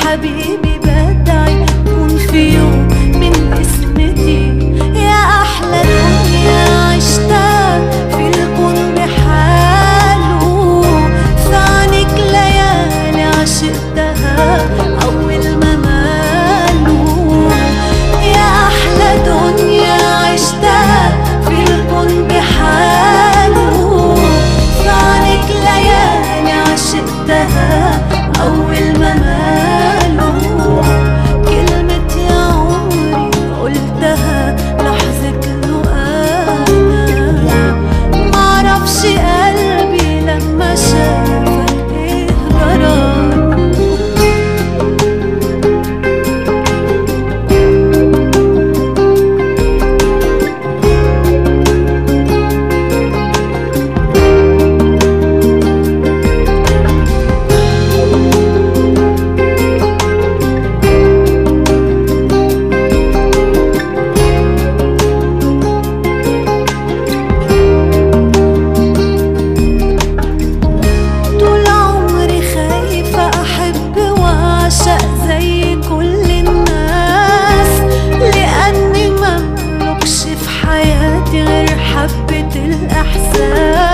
حبيبي بدعي كون في يوم من اسمتي يا أحلى دنيا عشتها في الكون بحاله في عنك ليالي عشقتها أول ما مالوا يا أحلى دنيا عشتها في الكون بحاله في عنك ليالي عشقتها أول ما مالوا كلمة يا عمري قلتها لحظة لقانا معرفش قلبي لما شافك ايه جراله طول عمري خايفة أحب وأعشق زي كل الناس لأني مملكش في حياتي غير حبة الإحساس